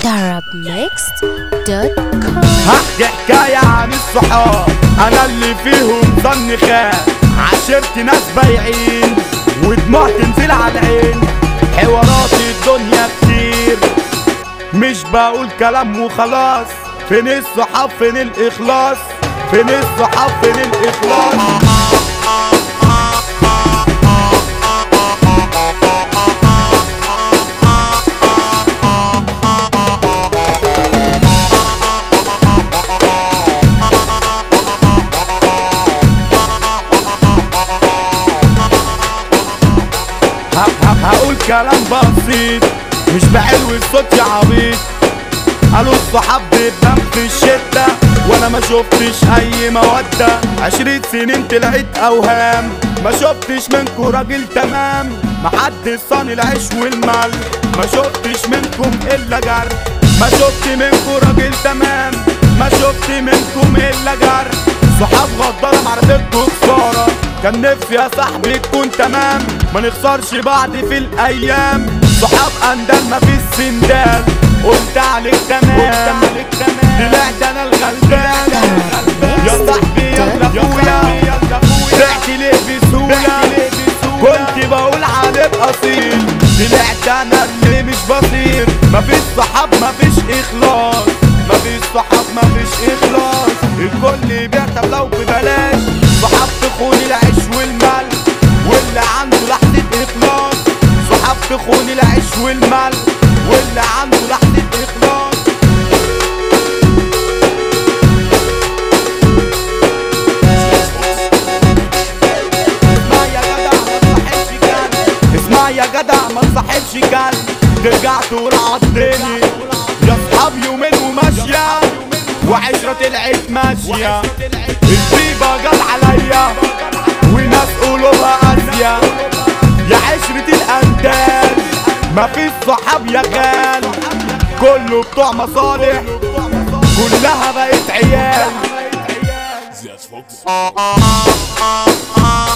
arabmixed.com هحكي حكاية عن الصحاب أنا اللي فيهم ظن خان عشرت ناس بايعين ودموع تنزل على العين حوارات الدنيا كتير مش بقول كلام وخلاص فين الصحاب فين الإخلاص فين الصحاب فين الإخلاص ه- ه- هقول كلام بسيط مش بعلو الصوت يا عبيط قالوا الصحاب بتنام في الشدة وانا ما شفتش اي مودة عشرين سنين طلعت اوهام ما شفتش منكم راجل تمام محدش صاني العيش والمال ما شفتش منكم الا جر ما شفت منكم راجل تمام ما شفت منكم الا جر صحاب غدارة معرفتكوا خسارة كان نفسي يا صاحبي تكون تمام ما نخسرش بعض في الايام صحاب اندال ما في السندال قلت عليك تمام طلعت انا الغلبان يا صاحبي يلا اخويا طلعت ليه بسهولة كنت بقول عليك اصيل طلعت انا اللي مش بصير مفيش صحاب مفيش اخلاص مفيش صحاب مفيش اخلاص الكل بيرتب لو ببلاش صحاب تخون العيش والمال واللي عنده لحظة اخلاص صحاب تخون العيش والمال واللي عنده لحظة اخلاص اسمع يا جدع ما تصاحبش كان اسمع يا جدع ما تصاحبش كان رجعت ورعدتني يا صحاب يومين وماشية وعشرة طلعت ماشية الطيبة جت عليا وناس قلوبها قاسية يا عشرة الأندال مفيش صحاب يا خال كله بتوع مصالح كلها بقت عيال That's folks.